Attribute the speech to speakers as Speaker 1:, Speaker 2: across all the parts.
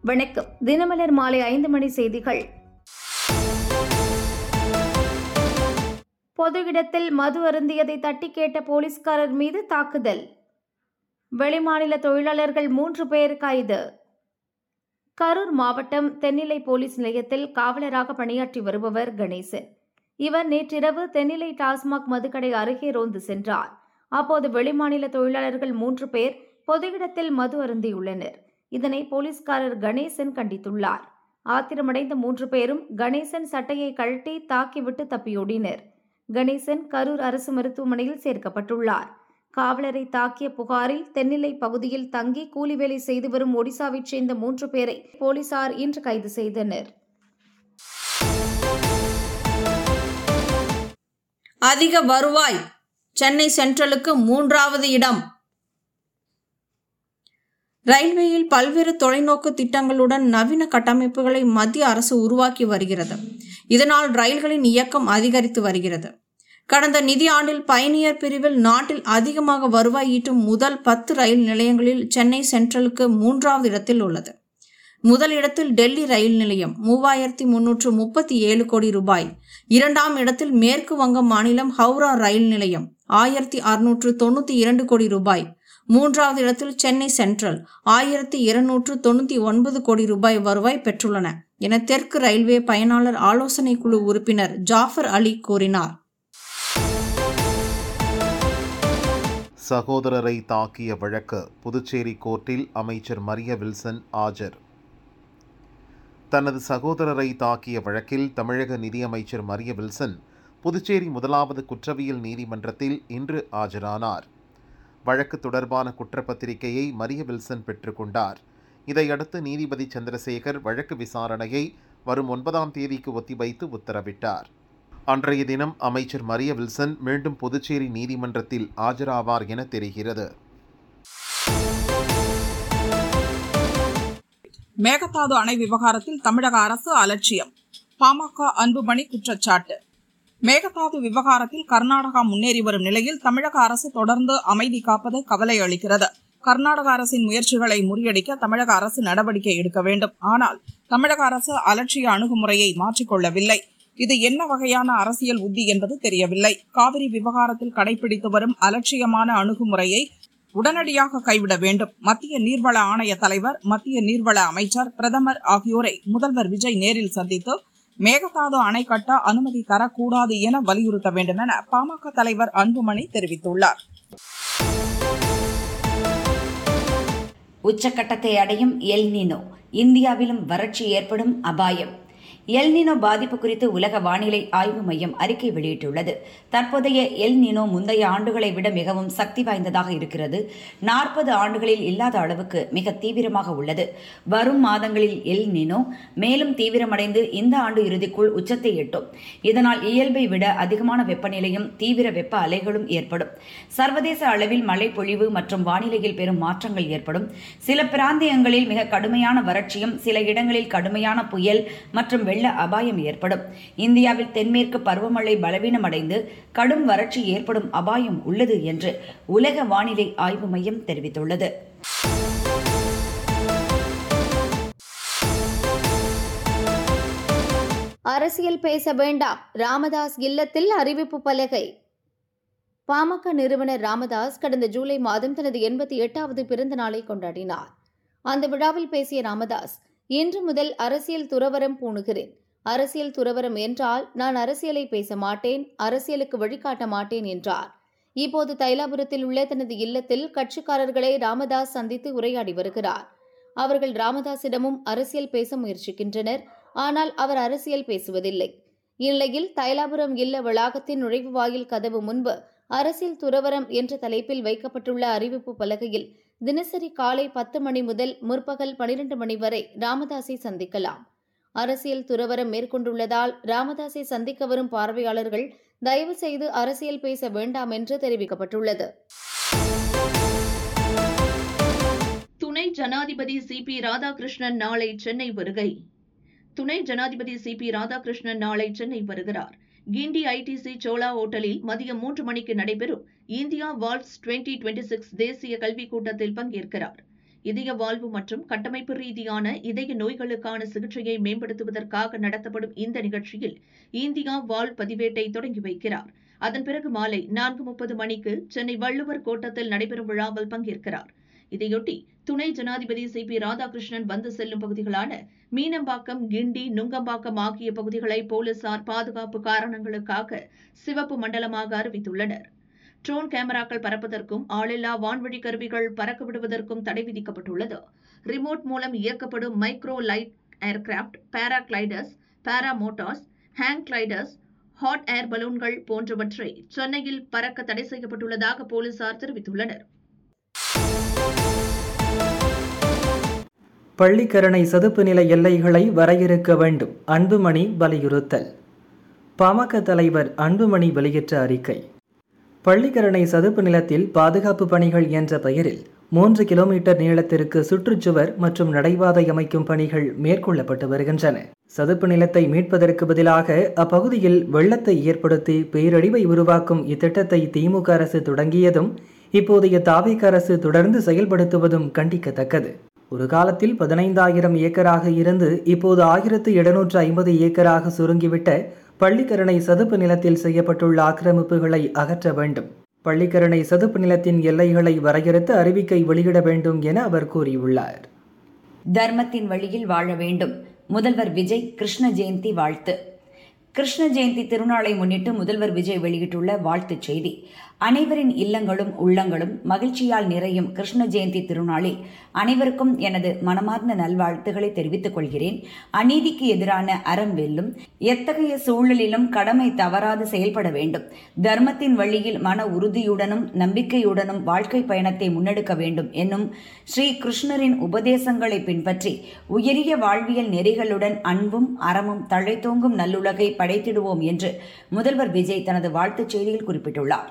Speaker 1: வணக்கம் தினமலர் மாலை ஐந்து மணி செய்திகள் பொது இடத்தில் மது அருந்தியதை தட்டி கேட்ட போலீஸ்காரர் மீது தாக்குதல் வெளிமாநில தொழிலாளர்கள் மூன்று பேர் கைது கரூர் மாவட்டம் தென்னிலை போலீஸ் நிலையத்தில் காவலராக பணியாற்றி வருபவர் கணேசன் இவர் நேற்றிரவு தென்னிலை டாஸ்மாக் மதுக்கடை அருகே ரோந்து சென்றார் அப்போது வெளிமாநில தொழிலாளர்கள் மூன்று பேர் பொது இடத்தில் மது அருந்தியுள்ளனர் இதனை போலீஸ்காரர் கணேசன் கண்டித்துள்ளார் ஆத்திரமடைந்த மூன்று பேரும் கணேசன் சட்டையை கழட்டி தாக்கிவிட்டு தப்பியோடினர் கணேசன் கரூர் அரசு மருத்துவமனையில் சேர்க்கப்பட்டுள்ளார் காவலரை தாக்கிய புகாரில் தென்னிலை பகுதியில் தங்கி கூலி வேலை செய்து வரும் ஒடிசாவைச் சேர்ந்த மூன்று பேரை போலீசார் இன்று கைது செய்தனர்
Speaker 2: அதிக வருவாய் சென்னை சென்ட்ரலுக்கு மூன்றாவது இடம் ரயில்வேயில் பல்வேறு தொலைநோக்கு திட்டங்களுடன் நவீன கட்டமைப்புகளை மத்திய அரசு உருவாக்கி வருகிறது இதனால் ரயில்களின் இயக்கம் அதிகரித்து வருகிறது கடந்த நிதி ஆண்டில் பயணியர் பிரிவில் நாட்டில் அதிகமாக வருவாய் ஈட்டும் முதல் பத்து ரயில் நிலையங்களில் சென்னை சென்ட்ரலுக்கு மூன்றாவது இடத்தில் உள்ளது முதல் இடத்தில் டெல்லி ரயில் நிலையம் மூவாயிரத்தி முன்னூற்று முப்பத்தி ஏழு கோடி ரூபாய் இரண்டாம் இடத்தில் மேற்கு வங்கம் மாநிலம் ஹவுரா ரயில் நிலையம் ஆயிரத்தி அறுநூற்று தொண்ணூற்றி இரண்டு கோடி ரூபாய் மூன்றாவது இடத்தில் சென்னை சென்ட்ரல் ஆயிரத்தி இருநூற்று தொண்ணூற்றி ஒன்பது கோடி ரூபாய் வருவாய் பெற்றுள்ளன என தெற்கு ரயில்வே பயனாளர் ஆலோசனை குழு உறுப்பினர் ஜாஃபர் அலி கூறினார்
Speaker 3: சகோதரரை தாக்கிய வழக்கு புதுச்சேரி கோர்ட்டில் அமைச்சர் மரிய வில்சன் ஆஜர் தனது சகோதரரை தாக்கிய வழக்கில் தமிழக நிதியமைச்சர் மரிய வில்சன் புதுச்சேரி முதலாவது குற்றவியல் நீதிமன்றத்தில் இன்று ஆஜரானார் வழக்கு தொடர்பான குற்றப்பத்திரிகையை மரிய வில்சன் பெற்றுக்கொண்டார் இதையடுத்து நீதிபதி சந்திரசேகர் வழக்கு விசாரணையை வரும் ஒன்பதாம் தேதிக்கு ஒத்திவைத்து உத்தரவிட்டார் அன்றைய தினம் அமைச்சர் மரிய வில்சன் மீண்டும் புதுச்சேரி நீதிமன்றத்தில் ஆஜராவார் என தெரிகிறது
Speaker 4: மேகதாது அணை விவகாரத்தில் தமிழக அரசு அலட்சியம் பாமக அன்புமணி குற்றச்சாட்டு மேகதாது விவகாரத்தில் கர்நாடகா முன்னேறி வரும் நிலையில் தமிழக அரசு தொடர்ந்து அமைதி காப்பது கவலை அளிக்கிறது கர்நாடக அரசின் முயற்சிகளை முறியடிக்க தமிழக அரசு நடவடிக்கை எடுக்க வேண்டும் ஆனால் தமிழக அரசு அலட்சிய அணுகுமுறையை மாற்றிக்கொள்ளவில்லை இது என்ன வகையான அரசியல் உத்தி என்பது தெரியவில்லை காவிரி விவகாரத்தில் கடைபிடித்து வரும் அலட்சியமான அணுகுமுறையை உடனடியாக கைவிட வேண்டும் மத்திய நீர்வள ஆணைய தலைவர் மத்திய நீர்வள அமைச்சர் பிரதமர் ஆகியோரை முதல்வர் விஜய் நேரில் சந்தித்து மேகதாது அணை கட்ட அனுமதி தரக்கூடாது என வலியுறுத்த வேண்டும் என பாமக தலைவர் அன்புமணி தெரிவித்துள்ளார்
Speaker 5: உச்சக்கட்டத்தை அடையும் எல் நினோ இந்தியாவிலும் வறட்சி ஏற்படும் அபாயம் எல் நினோ பாதிப்பு குறித்து உலக வானிலை ஆய்வு மையம் அறிக்கை வெளியிட்டுள்ளது தற்போதைய எல் நினோ முந்தைய ஆண்டுகளை விட மிகவும் சக்தி வாய்ந்ததாக இருக்கிறது நாற்பது ஆண்டுகளில் இல்லாத அளவுக்கு மிக தீவிரமாக உள்ளது வரும் மாதங்களில் எல் நினோ மேலும் தீவிரமடைந்து இந்த ஆண்டு இறுதிக்குள் உச்சத்தை எட்டும் இதனால் இயல்பை விட அதிகமான வெப்பநிலையும் தீவிர வெப்ப அலைகளும் ஏற்படும் சர்வதேச அளவில் மழை பொழிவு மற்றும் வானிலையில் பெரும் மாற்றங்கள் ஏற்படும் சில பிராந்தியங்களில் மிக கடுமையான வறட்சியும் சில இடங்களில் கடுமையான புயல் மற்றும் வெள்ள அபாயம் ஏற்படும் இந்தியாவில் தென்மேற்கு பருவமழை பலவீனமடைந்து கடும் வறட்சி ஏற்படும் அபாயம் உள்ளது என்று உலக வானிலை ஆய்வு மையம் தெரிவித்துள்ளது
Speaker 1: அரசியல் பேச வேண்டாம் ராமதாஸ் இல்லத்தில் அறிவிப்பு பலகை பாமக நிறுவனர் ராமதாஸ் கடந்த ஜூலை மாதம் தனது எண்பத்தி எட்டாவது பிறந்த நாளை கொண்டாடினார் அந்த விழாவில் பேசிய ராமதாஸ் இன்று முதல் அரசியல் துறவரம் பூணுகிறேன் அரசியல் துறவரம் என்றால் நான் அரசியலை பேச மாட்டேன் அரசியலுக்கு வழிகாட்ட மாட்டேன் என்றார் இப்போது தைலாபுரத்தில் உள்ள தனது இல்லத்தில் கட்சிக்காரர்களை ராமதாஸ் சந்தித்து உரையாடி வருகிறார் அவர்கள் ராமதாஸிடமும் அரசியல் பேச முயற்சிக்கின்றனர் ஆனால் அவர் அரசியல் பேசுவதில்லை இந்நிலையில் தைலாபுரம் இல்ல வளாகத்தின் நுழைவு வாயில் கதவு முன்பு அரசியல் துறவரம் என்ற தலைப்பில் வைக்கப்பட்டுள்ள அறிவிப்பு பலகையில் தினசரி காலை பத்து மணி முதல் முற்பகல் பனிரெண்டு மணி வரை ராமதாஸை சந்திக்கலாம் அரசியல் துறவரம் மேற்கொண்டுள்ளதால் ராமதாஸை சந்திக்க வரும் பார்வையாளர்கள் தயவு செய்து அரசியல் பேச வேண்டாம் என்று தெரிவிக்கப்பட்டுள்ளது
Speaker 6: துணை ஜனாதிபதி சி பி ராதாகிருஷ்ணன் நாளை சென்னை வருகை துணை ஜனாதிபதி சி பி ராதாகிருஷ்ணன் நாளை சென்னை வருகிறார் கிண்டி ஐடிசி சோலா ஓட்டலில் மதியம் மூன்று மணிக்கு நடைபெறும் இந்தியா வால்ஸ் டுவெண்டி டுவெண்டி சிக்ஸ் தேசிய கல்விக் கூட்டத்தில் பங்கேற்கிறார் இதய வாழ்வு மற்றும் கட்டமைப்பு ரீதியான இதய நோய்களுக்கான சிகிச்சையை மேம்படுத்துவதற்காக நடத்தப்படும் இந்த நிகழ்ச்சியில் இந்தியா வால் பதிவேட்டை தொடங்கி வைக்கிறார் அதன் பிறகு மாலை நான்கு முப்பது மணிக்கு சென்னை வள்ளுவர் கோட்டத்தில் நடைபெறும் விழாவில் பங்கேற்கிறார் இதையொட்டி துணை ஜனாதிபதி சி பி ராதாகிருஷ்ணன் வந்து செல்லும் பகுதிகளான மீனம்பாக்கம் கிண்டி நுங்கம்பாக்கம் ஆகிய பகுதிகளை போலீசார் பாதுகாப்பு காரணங்களுக்காக சிவப்பு மண்டலமாக அறிவித்துள்ளனர் ட்ரோன் கேமராக்கள் பறப்பதற்கும் ஆளில்லா வான்வழி கருவிகள் பறக்க விடுவதற்கும் தடை விதிக்கப்பட்டுள்ளது ரிமோட் மூலம் இயக்கப்படும் micro light aircraft paragliders para motors hang gliders hot air பலூன்கள் போன்றவற்றை சென்னையில் பறக்க தடை செய்யப்பட்டுள்ளதாக போலீசார் தெரிவித்துள்ளனர்
Speaker 7: பள்ளிக்கரணை சதுப்பு நில எல்லைகளை வரையறுக்க வேண்டும் அன்புமணி வலியுறுத்தல் பாமக தலைவர் அன்புமணி வெளியிட்ட அறிக்கை பள்ளிக்கரணை சதுப்பு நிலத்தில் பாதுகாப்பு பணிகள் என்ற பெயரில் மூன்று கிலோமீட்டர் நீளத்திற்கு சுற்றுச்சுவர் மற்றும் நடைபாதை அமைக்கும் பணிகள் மேற்கொள்ளப்பட்டு வருகின்றன சதுப்பு நிலத்தை மீட்பதற்கு பதிலாக அப்பகுதியில் வெள்ளத்தை ஏற்படுத்தி பேரழிவை உருவாக்கும் இத்திட்டத்தை திமுக அரசு தொடங்கியதும் இப்போதைய தாவேக அரசு தொடர்ந்து செயல்படுத்துவதும் கண்டிக்கத்தக்கது ஒரு காலத்தில் பதினைந்தாயிரம் ஏக்கராக இருந்து இப்போது ஆயிரத்து எழுநூற்று ஐம்பது ஏக்கராக சுருங்கிவிட்ட பள்ளிக்கரணை சதுப்பு நிலத்தில் செய்யப்பட்டுள்ள ஆக்கிரமிப்புகளை அகற்ற வேண்டும் பள்ளிக்கரணை சதுப்பு நிலத்தின் எல்லைகளை வரையறுத்து அறிவிக்கை வெளியிட வேண்டும் என அவர் கூறியுள்ளார்
Speaker 5: தர்மத்தின் வழியில் வாழ வேண்டும் முதல்வர் விஜய் கிருஷ்ண ஜெயந்தி வாழ்த்து கிருஷ்ண ஜெயந்தி திருநாளை முன்னிட்டு முதல்வர் விஜய் வெளியிட்டுள்ள வாழ்த்துச் செய்தி அனைவரின் இல்லங்களும் உள்ளங்களும் மகிழ்ச்சியால் நிறையும் கிருஷ்ண ஜெயந்தி திருநாளில் அனைவருக்கும் எனது மனமார்ந்த நல்வாழ்த்துக்களை தெரிவித்துக் கொள்கிறேன் அநீதிக்கு எதிரான அறம் வெல்லும் எத்தகைய சூழலிலும் கடமை தவறாது செயல்பட வேண்டும் தர்மத்தின் வழியில் மன உறுதியுடனும் நம்பிக்கையுடனும் வாழ்க்கை பயணத்தை முன்னெடுக்க வேண்டும் என்னும் ஸ்ரீ கிருஷ்ணரின் உபதேசங்களை பின்பற்றி உயரிய வாழ்வியல் நெறிகளுடன் அன்பும் அறமும் தழைத்தோங்கும் நல்லுலகை படைத்திடுவோம் என்று முதல்வர் விஜய் தனது வாழ்த்துச் செய்தியில் குறிப்பிட்டுள்ளார்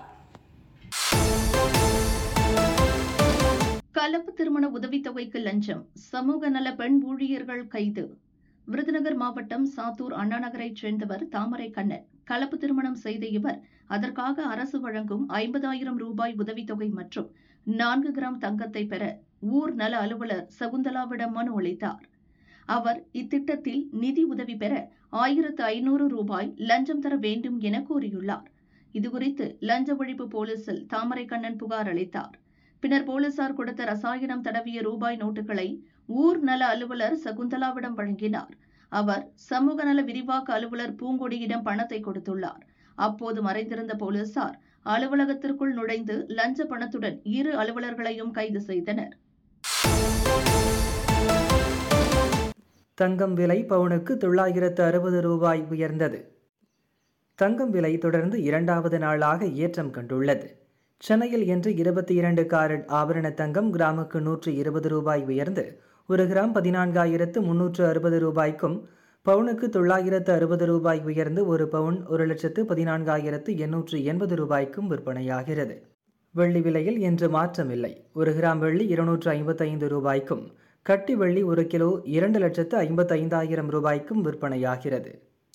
Speaker 6: கலப்பு திருமண உதவித்தொகைக்கு லஞ்சம் சமூக நல பெண் ஊழியர்கள் கைது விருதுநகர் மாவட்டம் சாத்தூர் அண்ணா நகரைச் சேர்ந்தவர் தாமரை கண்ணன் கலப்பு திருமணம் செய்த இவர் அதற்காக அரசு வழங்கும் ஐம்பதாயிரம் ரூபாய் உதவித்தொகை மற்றும் நான்கு கிராம் தங்கத்தை பெற ஊர் நல அலுவலர் சகுந்தலாவிடம் மனு அளித்தார் அவர் இத்திட்டத்தில் நிதி உதவி பெற ஆயிரத்து ஐநூறு ரூபாய் லஞ்சம் தர வேண்டும் என கூறியுள்ளார் இதுகுறித்து லஞ்ச ஒழிப்பு போலீசில் தாமரை கண்ணன் புகார் அளித்தார் பின்னர் போலீசார் கொடுத்த ரசாயனம் தடவிய ரூபாய் நோட்டுகளை ஊர் நல அலுவலர் சகுந்தலாவிடம் வழங்கினார் அவர் சமூக நல விரிவாக்க அலுவலர் பூங்கொடியிடம் பணத்தை கொடுத்துள்ளார் அப்போது மறைந்திருந்த போலீசார் அலுவலகத்திற்குள் நுழைந்து லஞ்ச பணத்துடன் இரு அலுவலர்களையும் கைது செய்தனர்
Speaker 7: தங்கம் விலை பவுனுக்கு தொள்ளாயிரத்து அறுபது ரூபாய் உயர்ந்தது தங்கம் விலை தொடர்ந்து இரண்டாவது நாளாக ஏற்றம் கண்டுள்ளது சென்னையில் இன்று இருபத்தி இரண்டு காரட் ஆபரண தங்கம் கிராமுக்கு நூற்று இருபது ரூபாய் உயர்ந்து ஒரு கிராம் பதினான்காயிரத்து முன்னூற்று அறுபது ரூபாய்க்கும் பவுனுக்கு தொள்ளாயிரத்து அறுபது ரூபாய் உயர்ந்து ஒரு பவுன் ஒரு லட்சத்து பதினான்காயிரத்து எண்ணூற்று எண்பது ரூபாய்க்கும் விற்பனையாகிறது வெள்ளி விலையில் இன்று மாற்றமில்லை ஒரு கிராம் வெள்ளி இருநூற்று ஐம்பத்தைந்து ரூபாய்க்கும் கட்டி வெள்ளி ஒரு கிலோ இரண்டு லட்சத்து ஐம்பத்தைந்தாயிரம் ரூபாய்க்கும் விற்பனையாகிறது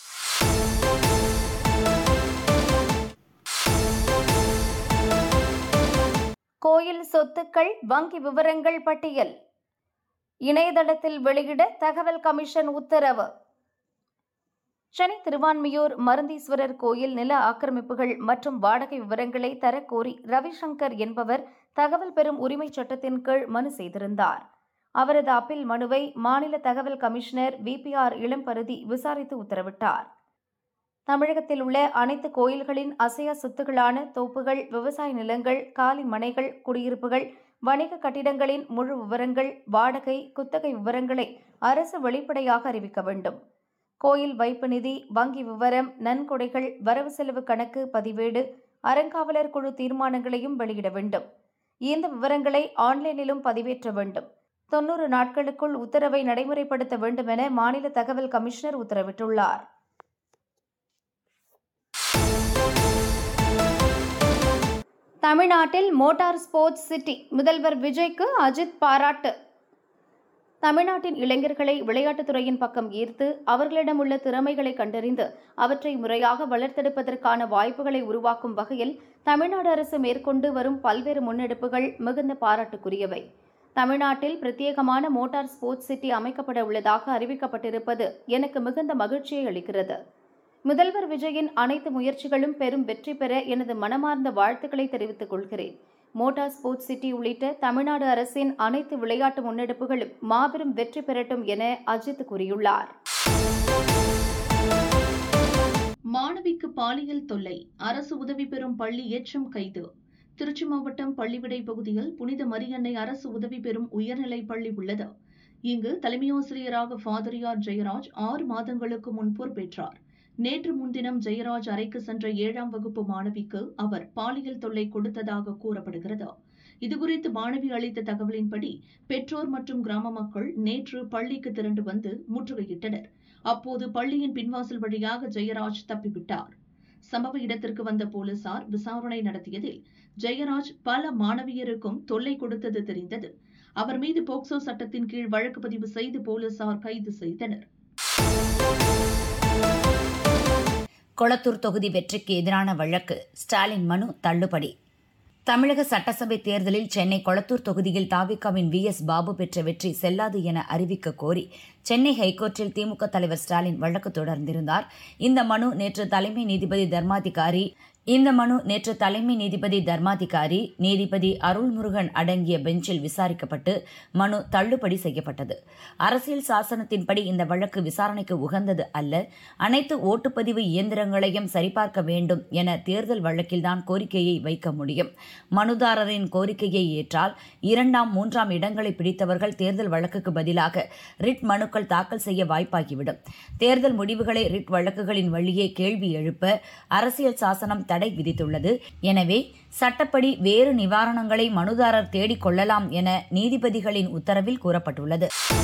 Speaker 1: கோயில் சொத்துக்கள் வங்கி விவரங்கள் பட்டியல் இணையதளத்தில் வெளியிட தகவல் கமிஷன் உத்தரவு சென்னை திருவான்மியூர் மருந்தீஸ்வரர் கோயில் நில ஆக்கிரமிப்புகள் மற்றும் வாடகை விவரங்களை தரக்கோரி ரவிசங்கர் என்பவர் தகவல் பெறும் உரிமைச் சட்டத்தின் கீழ் மனு செய்திருந்தார் அவரது அப்பீல் மனுவை மாநில தகவல் கமிஷனர் விபிஆர் இளம்பருதி விசாரித்து உத்தரவிட்டார் தமிழகத்தில் உள்ள அனைத்து கோயில்களின் அசையா சொத்துகளான தோப்புகள் விவசாய நிலங்கள் காலி மனைகள் குடியிருப்புகள் வணிக கட்டிடங்களின் முழு விவரங்கள் வாடகை குத்தகை விவரங்களை அரசு வெளிப்படையாக அறிவிக்க வேண்டும் கோயில் வைப்பு நிதி வங்கி விவரம் நன்கொடைகள் வரவு செலவு கணக்கு பதிவேடு அறங்காவலர் குழு தீர்மானங்களையும் வெளியிட வேண்டும் இந்த விவரங்களை ஆன்லைனிலும் பதிவேற்ற வேண்டும் தொன்னூறு நாட்களுக்குள் உத்தரவை நடைமுறைப்படுத்த வேண்டும் என மாநில தகவல் கமிஷனர் உத்தரவிட்டுள்ளார் தமிழ்நாட்டில் மோட்டார் ஸ்போர்ட்ஸ் சிட்டி முதல்வர் விஜய்க்கு அஜித் பாராட்டு தமிழ்நாட்டின் இளைஞர்களை விளையாட்டுத் துறையின் பக்கம் ஈர்த்து அவர்களிடம் உள்ள திறமைகளை கண்டறிந்து அவற்றை முறையாக வளர்த்தெடுப்பதற்கான வாய்ப்புகளை உருவாக்கும் வகையில் தமிழ்நாடு அரசு மேற்கொண்டு வரும் பல்வேறு முன்னெடுப்புகள் மிகுந்த பாராட்டுக்குரியவை தமிழ்நாட்டில் பிரத்யேகமான மோட்டார் ஸ்போர்ட்ஸ் சிட்டி அமைக்கப்பட உள்ளதாக அறிவிக்கப்பட்டிருப்பது எனக்கு மிகுந்த மகிழ்ச்சியை அளிக்கிறது முதல்வர் விஜயின் அனைத்து முயற்சிகளும் பெரும் வெற்றி பெற எனது மனமார்ந்த வாழ்த்துக்களை தெரிவித்துக் கொள்கிறேன் மோட்டார் ஸ்போர்ட்ஸ் சிட்டி உள்ளிட்ட தமிழ்நாடு அரசின் அனைத்து விளையாட்டு முன்னெடுப்புகளும் மாபெரும் வெற்றி பெறட்டும் என அஜித் கூறியுள்ளார்
Speaker 6: மாணவிக்கு பாலியல் தொல்லை அரசு உதவி பெறும் பள்ளி எச்சம் கைது திருச்சி மாவட்டம் பள்ளிவிடை பகுதியில் புனித மரியன்னை அரசு உதவி பெறும் உயர்நிலைப் பள்ளி உள்ளது இங்கு தலைமையாசிரியராக ஃபாதரியார் ஜெயராஜ் ஆறு மாதங்களுக்கு முன் பொறுப்பேற்றார் நேற்று முன்தினம் ஜெயராஜ் அறைக்கு சென்ற ஏழாம் வகுப்பு மாணவிக்கு அவர் பாலியல் தொல்லை கொடுத்ததாக கூறப்படுகிறது இதுகுறித்து மாணவி அளித்த தகவலின்படி பெற்றோர் மற்றும் கிராம மக்கள் நேற்று பள்ளிக்கு திரண்டு வந்து முற்றுகையிட்டனர் அப்போது பள்ளியின் பின்வாசல் வழியாக ஜெயராஜ் தப்பிவிட்டார் சம்பவ இடத்திற்கு வந்த போலீசார் விசாரணை நடத்தியதில் ஜெயராஜ் பல மாணவியருக்கும் தொல்லை கொடுத்தது தெரிந்தது அவர் மீது போக்சோ சட்டத்தின் கீழ் வழக்கு பதிவு செய்து போலீசார் கைது செய்தனர்
Speaker 5: கொளத்தூர் தொகுதி வெற்றிக்கு எதிரான வழக்கு ஸ்டாலின் மனு தள்ளுபடி தமிழக சட்டசபை தேர்தலில் சென்னை கொளத்தூர் தொகுதியில் தாவிகாவின் வி எஸ் பாபு பெற்ற வெற்றி செல்லாது என அறிவிக்க கோரி சென்னை ஹைகோர்ட்டில் திமுக தலைவர் ஸ்டாலின் வழக்கு தொடர்ந்திருந்தார் இந்த மனு நேற்று தலைமை நீதிபதி தர்மாதிகாரி இந்த மனு நேற்று தலைமை நீதிபதி தர்மாதிகாரி நீதிபதி அருள்முருகன் அடங்கிய பெஞ்சில் விசாரிக்கப்பட்டு மனு தள்ளுபடி செய்யப்பட்டது அரசியல் சாசனத்தின்படி இந்த வழக்கு விசாரணைக்கு உகந்தது அல்ல அனைத்து ஓட்டுப்பதிவு இயந்திரங்களையும் சரிபார்க்க வேண்டும் என தேர்தல் வழக்கில்தான் கோரிக்கையை வைக்க முடியும் மனுதாரரின் கோரிக்கையை ஏற்றால் இரண்டாம் மூன்றாம் இடங்களை பிடித்தவர்கள் தேர்தல் வழக்குக்கு பதிலாக ரிட் மனுக்கள் தாக்கல் செய்ய வாய்ப்பாகிவிடும் தேர்தல் முடிவுகளை ரிட் வழக்குகளின் வழியே கேள்வி எழுப்ப அரசியல் சாசனம் தடை விதித்துள்ளது எனவே சட்டப்படி வேறு நிவாரணங்களை மனுதாரர் தேடிக் கொள்ளலாம் என நீதிபதிகளின் உத்தரவில் கூறப்பட்டுள்ளது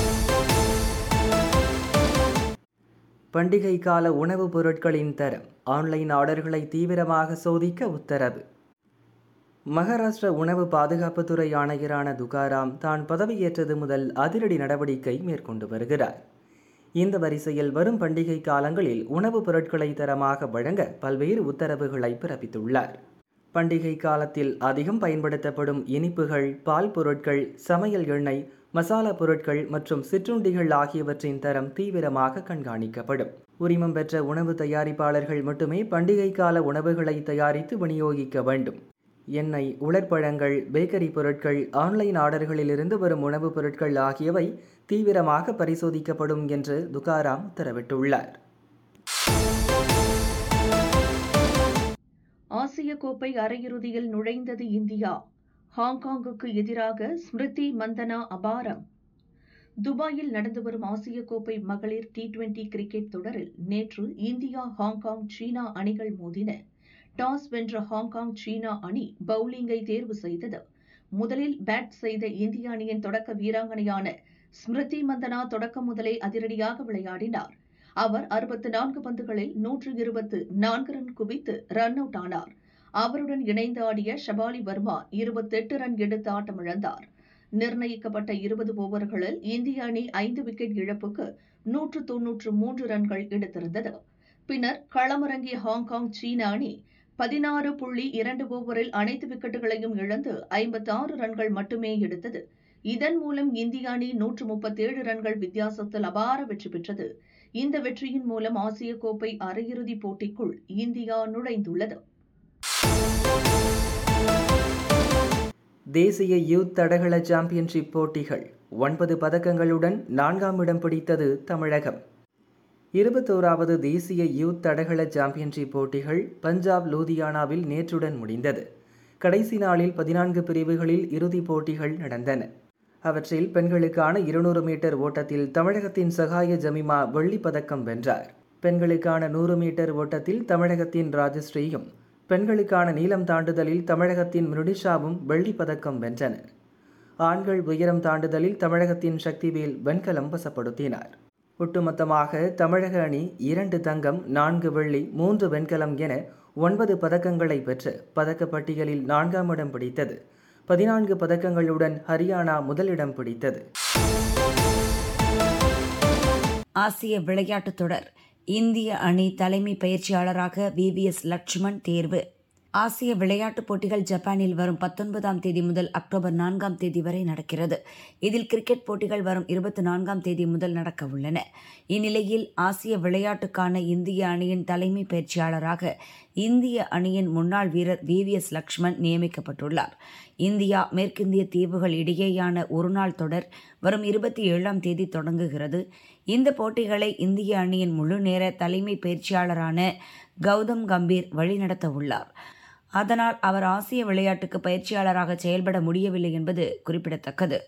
Speaker 7: பண்டிகை கால உணவுப் பொருட்களின் தரம் ஆன்லைன் ஆர்டர்களை தீவிரமாக சோதிக்க உத்தரவு மகாராஷ்டிர உணவு பாதுகாப்புத்துறை ஆணையரான துகாராம் தான் பதவியேற்றது முதல் அதிரடி நடவடிக்கை மேற்கொண்டு வருகிறார் இந்த வரிசையில் வரும் பண்டிகை காலங்களில் உணவுப் பொருட்களை தரமாக வழங்க பல்வேறு உத்தரவுகளை பிறப்பித்துள்ளார் பண்டிகை காலத்தில் அதிகம் பயன்படுத்தப்படும் இனிப்புகள் பால் பொருட்கள் சமையல் எண்ணெய் மசாலா பொருட்கள் மற்றும் சிற்றுண்டிகள் ஆகியவற்றின் தரம் தீவிரமாக கண்காணிக்கப்படும் உரிமம் பெற்ற உணவு தயாரிப்பாளர்கள் மட்டுமே பண்டிகை கால உணவுகளை தயாரித்து விநியோகிக்க வேண்டும் எண்ணெய் உலர்பழங்கள் பேக்கரி பொருட்கள் ஆன்லைன் ஆர்டர்களிலிருந்து வரும் உணவுப் பொருட்கள் ஆகியவை தீவிரமாக பரிசோதிக்கப்படும் என்று துகாராம் உத்தரவிட்டுள்ளார்
Speaker 6: ஆசிய கோப்பை அரையிறுதியில் நுழைந்தது இந்தியா ஹாங்காங்குக்கு எதிராக ஸ்மிருதி மந்தனா அபாரம் துபாயில் நடந்து வரும் ஆசிய கோப்பை மகளிர் டி டுவெண்டி கிரிக்கெட் தொடரில் நேற்று இந்தியா ஹாங்காங் சீனா அணிகள் மோதின டாஸ் வென்ற ஹாங்காங் சீனா அணி பவுலிங்கை தேர்வு செய்தது முதலில் பேட் செய்த இந்திய அணியின் தொடக்க வீராங்கனையான ஸ்மிருதி மந்தனா தொடக்கம் முதலே அதிரடியாக விளையாடினார் அவர் அறுபத்து நான்கு பந்துகளில் நூற்று இருபத்து நான்கு ரன் குவித்து ரன் அவுட் ஆனார் அவருடன் இணைந்து ஆடிய ஷபாலி வர்மா இருபத்தெட்டு ரன் எடுத்து ஆட்டமிழந்தார் நிர்ணயிக்கப்பட்ட இருபது ஓவர்களில் இந்திய அணி ஐந்து விக்கெட் இழப்புக்கு நூற்று தொன்னூற்று மூன்று ரன்கள் எடுத்திருந்தது பின்னர் களமிறங்கிய ஹாங்காங் சீன அணி பதினாறு புள்ளி இரண்டு ஓவரில் அனைத்து விக்கெட்டுகளையும் இழந்து ஐம்பத்தி ஆறு ரன்கள் மட்டுமே எடுத்தது இதன் மூலம் இந்திய அணி நூற்று முப்பத்தேழு ரன்கள் வித்தியாசத்தில் அபார வெற்றி பெற்றது இந்த வெற்றியின் மூலம் ஆசிய கோப்பை அரையிறுதிப் போட்டிக்குள் இந்தியா நுழைந்துள்ளது
Speaker 7: தேசிய யூத் தடகள சாம்பியன்ஷிப் போட்டிகள் ஒன்பது பதக்கங்களுடன் நான்காம் இடம் பிடித்தது தமிழகம் இருபத்தோராவது தேசிய யூத் தடகள சாம்பியன்ஷிப் போட்டிகள் பஞ்சாப் லூதியானாவில் நேற்றுடன் முடிந்தது கடைசி நாளில் பதினான்கு பிரிவுகளில் இறுதிப் போட்டிகள் நடந்தன அவற்றில் பெண்களுக்கான இருநூறு மீட்டர் ஓட்டத்தில் தமிழகத்தின் சகாய ஜமிமா வெள்ளிப் பதக்கம் வென்றார் பெண்களுக்கான நூறு மீட்டர் ஓட்டத்தில் தமிழகத்தின் ராஜஸ்ரீயும் பெண்களுக்கான நீளம் தாண்டுதலில் தமிழகத்தின் மிருடிஷாவும் வெள்ளிப் பதக்கம் வென்றனர் ஆண்கள் உயரம் தாண்டுதலில் தமிழகத்தின் சக்திவேல் வெண்கலம் வசப்படுத்தினார் ஒட்டுமொத்தமாக தமிழக அணி இரண்டு தங்கம் நான்கு வெள்ளி மூன்று வெண்கலம் என ஒன்பது பதக்கங்களை பெற்று பதக்கப்பட்டியலில் நான்காம் இடம் பிடித்தது பதினான்கு பதக்கங்களுடன் ஹரியானா முதலிடம் பிடித்தது
Speaker 5: ஆசிய விளையாட்டுத் தொடர் இந்திய அணி தலைமை பயிற்சியாளராக விவிஎஸ் லட்சுமண் தேர்வு ஆசிய விளையாட்டுப் போட்டிகள் ஜப்பானில் வரும் பத்தொன்பதாம் தேதி முதல் அக்டோபர் நான்காம் தேதி வரை நடக்கிறது இதில் கிரிக்கெட் போட்டிகள் வரும் இருபத்தி நான்காம் தேதி முதல் நடக்க உள்ளன இந்நிலையில் ஆசிய விளையாட்டுக்கான இந்திய அணியின் தலைமை பயிற்சியாளராக இந்திய அணியின் முன்னாள் வீரர் வி வி எஸ் லக்ஷ்மண் நியமிக்கப்பட்டுள்ளார் இந்தியா மேற்கிந்திய தீவுகள் இடையேயான ஒருநாள் தொடர் வரும் இருபத்தி ஏழாம் தேதி தொடங்குகிறது இந்த போட்டிகளை இந்திய அணியின் முழு நேர தலைமை பயிற்சியாளரான கௌதம் கம்பீர் வழிநடத்த உள்ளார் அதனால் அவர் ஆசிய விளையாட்டுக்கு பயிற்சியாளராக செயல்பட முடியவில்லை என்பது குறிப்பிடத்தக்கது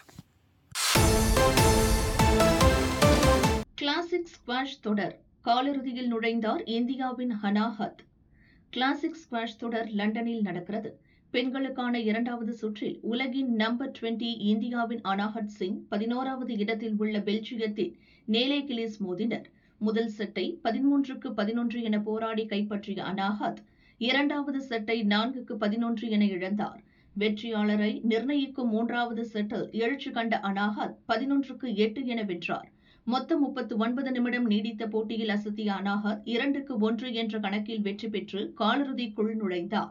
Speaker 6: கிளாசிக் ஸ்குவாஷ் தொடர் காலிறுதியில் நுழைந்தார் இந்தியாவின் ஹனாஹத் கிளாசிக் ஸ்குவாஷ் தொடர் லண்டனில் நடக்கிறது பெண்களுக்கான இரண்டாவது சுற்றில் உலகின் நம்பர் டுவெண்டி இந்தியாவின் அனாஹத் சிங் பதினோராவது இடத்தில் உள்ள பெல்ஜியத்தின் நேலே கிலிஸ் மோதினர் முதல் செட்டை பதிமூன்றுக்கு பதினொன்று என போராடி கைப்பற்றிய அனாஹத் இரண்டாவது செட்டை நான்குக்கு பதினொன்று என இழந்தார் வெற்றியாளரை நிர்ணயிக்கும் மூன்றாவது செட்டில் எழுச்சி கண்ட அனாஹத் பதினொன்றுக்கு எட்டு என வென்றார் மொத்தம் முப்பத்து ஒன்பது நிமிடம் நீடித்த போட்டியில் அசத்திய அனாஹத் இரண்டுக்கு ஒன்று என்ற கணக்கில் வெற்றி பெற்று காலிறுதிக்குள் நுழைந்தார்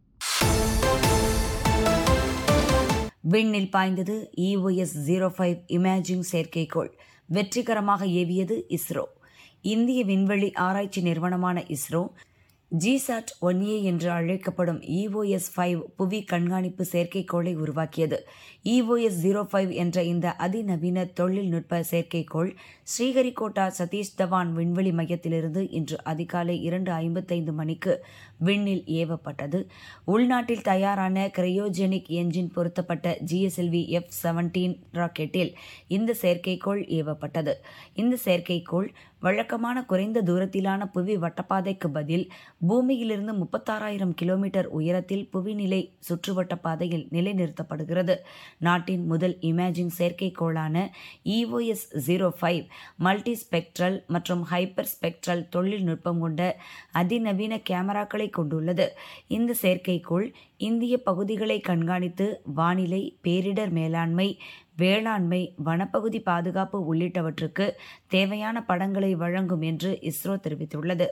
Speaker 5: விண்ணில் பாய்ந்தது இஓஎஸ் ஜீரோ ஃபைவ் இமேஜிங் செயற்கைக்கோள் வெற்றிகரமாக ஏவியது இஸ்ரோ இந்திய விண்வெளி ஆராய்ச்சி நிறுவனமான இஸ்ரோ ஜிசாட் ஒன் ஏ என்று அழைக்கப்படும் இஓஎஸ் ஃபைவ் புவி கண்காணிப்பு செயற்கைக்கோளை உருவாக்கியது இஓஎஸ் ஜீரோ ஃபைவ் என்ற இந்த அதிநவீன தொழில்நுட்ப செயற்கைக்கோள் ஸ்ரீஹரிகோட்டா சதீஷ் தவான் விண்வெளி மையத்திலிருந்து இன்று அதிகாலை இரண்டு ஐம்பத்தைந்து மணிக்கு விண்ணில் ஏவப்பட்டது உள்நாட்டில் தயாரான கிரையோஜெனிக் என்ஜின் பொருத்தப்பட்ட ஜிஎஸ்எல்வி எஃப் செவன்டீன் ராக்கெட்டில் இந்த செயற்கைக்கோள் ஏவப்பட்டது இந்த செயற்கைக்கோள் வழக்கமான குறைந்த தூரத்திலான புவி வட்டப்பாதைக்கு பதில் பூமியிலிருந்து முப்பத்தாறாயிரம் கிலோமீட்டர் உயரத்தில் புவிநிலை சுற்றுவட்ட பாதையில் நிலைநிறுத்தப்படுகிறது நாட்டின் முதல் இமேஜிங் செயற்கைக்கோளான EOS zero five multi spectral மற்றும் ஹைப்பர் ஸ்பெக்ட்ரல் தொழில்நுட்பம் கொண்ட அதிநவீன கேமராக்களை கொண்டுள்ளது இந்த செயற்கைக்கோள் இந்திய பகுதிகளை கண்காணித்து வானிலை பேரிடர் மேலாண்மை வேளாண்மை வனப்பகுதி பாதுகாப்பு உள்ளிட்டவற்றுக்கு தேவையான படங்களை வழங்கும் என்று இஸ்ரோ தெரிவித்துள்ளது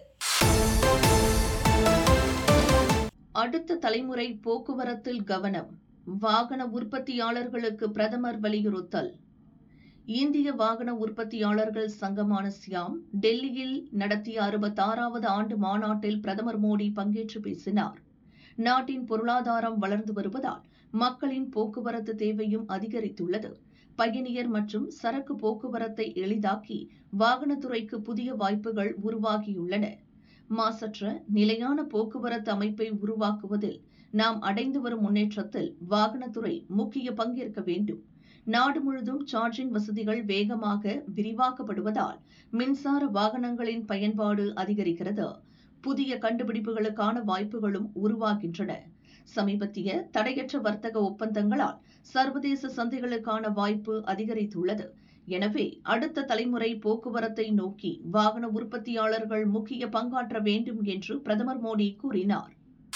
Speaker 6: அடுத்த தலைமுறை போக்குவரத்தில் கவனம் வாகன உற்பத்தியாளர்களுக்கு பிரதமர் வலியுறுத்தல் இந்திய வாகன உற்பத்தியாளர்கள் சங்கமான சியாம் டெல்லியில் நடத்திய அறுபத்தாறாவது ஆண்டு மாநாட்டில் பிரதமர் மோடி பங்கேற்று பேசினார் நாட்டின் பொருளாதாரம் வளர்ந்து வருவதால் மக்களின் போக்குவரத்து தேவையும் அதிகரித்துள்ளது பயணியர் மற்றும் சரக்கு போக்குவரத்தை எளிதாக்கி வாகனத்துறைக்கு புதிய வாய்ப்புகள் உருவாகியுள்ளன மாசற்ற நிலையான போக்குவரத்து அமைப்பை உருவாக்குவதில் நாம் அடைந்து வரும் முன்னேற்றத்தில் வாகனத்துறை முக்கிய பங்கேற்க வேண்டும் நாடு முழுதும் சார்ஜிங் வசதிகள் வேகமாக விரிவாக்கப்படுவதால் மின்சார வாகனங்களின் பயன்பாடு அதிகரிக்கிறது புதிய கண்டுபிடிப்புகளுக்கான வாய்ப்புகளும் உருவாகின்றன சமீபத்திய தடையற்ற வர்த்தக ஒப்பந்தங்களால் சர்வதேச சந்தைகளுக்கான வாய்ப்பு அதிகரித்துள்ளது எனவே அடுத்த தலைமுறை போக்குவரத்தை நோக்கி வாகன உற்பத்தியாளர்கள் முக்கிய பங்காற்ற வேண்டும் என்று பிரதமர் மோடி கூறினார்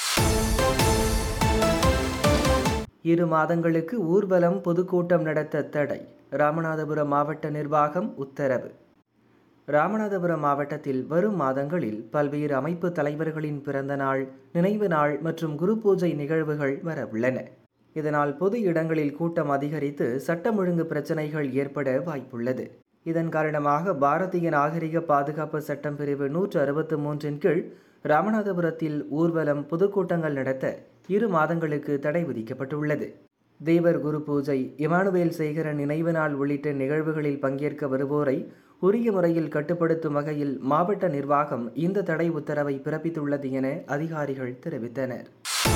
Speaker 7: இரு மாதங்களுக்கு ஊர்வலம் பொதுக்கூட்டம் நடத்த தடை ராமநாதபுரம் மாவட்ட நிர்வாகம் உத்தரவு ராமநாதபுரம் மாவட்டத்தில் வரும் மாதங்களில் பல்வேறு அமைப்பு தலைவர்களின் பிறந்த நாள் நினைவு நாள் மற்றும் குரு பூஜை நிகழ்வுகள் வரவுள்ளன இதனால் பொது இடங்களில் கூட்டம் அதிகரித்து சட்டம் ஒழுங்கு பிரச்சனைகள் ஏற்பட வாய்ப்புள்ளது இதன் காரணமாக பாரதிய நாகரிக பாதுகாப்பு சட்டம் பிரிவு நூற்று அறுபத்து மூன்றின் கீழ் ராமநாதபுரத்தில் ஊர்வலம் பொதுக்கூட்டங்கள் நடத்த இரு மாதங்களுக்கு தடை விதிக்கப்பட்டுள்ளது தேவர் குரு பூஜை இமானுவேல் சேகரன் நினைவு நாள் உள்ளிட்ட நிகழ்வுகளில் பங்கேற்க வருவோரை உரிய முறையில் கட்டுப்படுத்தும் வகையில் மாவட்ட நிர்வாகம் இந்த தடை உத்தரவை பிறப்பித்துள்ளது என அதிகாரிகள் தெரிவித்தனர்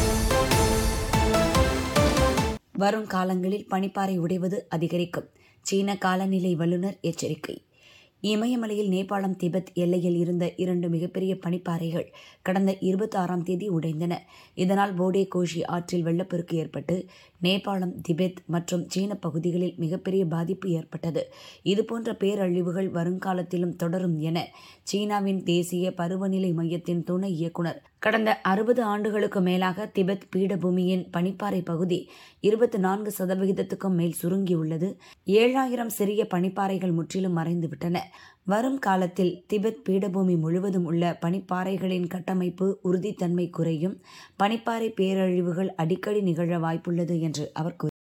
Speaker 5: வரும் காலங்களில் பனிப்பாறை உடைவது அதிகரிக்கும் சீன காலநிலை வல்லுநர் எச்சரிக்கை இமயமலையில் நேபாளம் திபெத் எல்லையில் இருந்த இரண்டு மிகப்பெரிய பனிப்பாறைகள் கடந்த இருபத்தி ஆறாம் தேதி உடைந்தன இதனால் போடே கோஷி ஆற்றில் வெள்ளப்பெருக்கு ஏற்பட்டு நேபாளம் திபெத் மற்றும் சீன பகுதிகளில் மிகப்பெரிய பாதிப்பு ஏற்பட்டது இதுபோன்ற பேரழிவுகள் வருங்காலத்திலும் தொடரும் என சீனாவின் தேசிய பருவநிலை மையத்தின் துணை இயக்குனர் கடந்த அறுபது ஆண்டுகளுக்கு மேலாக திபெத் பீடபூமியின் பனிப்பாறை பகுதி இருபத்தி நான்கு சதவிகிதத்துக்கும் மேல் சுருங்கியுள்ளது ஏழாயிரம் சிறிய பனிப்பாறைகள் முற்றிலும் மறைந்துவிட்டன வரும் காலத்தில் திபெத் பீடபூமி முழுவதும் உள்ள பனிப்பாறைகளின் கட்டமைப்பு உறுதித்தன்மை குறையும் பனிப்பாறை பேரழிவுகள் அடிக்கடி நிகழ வாய்ப்புள்ளது என்று அவர் கூறினார்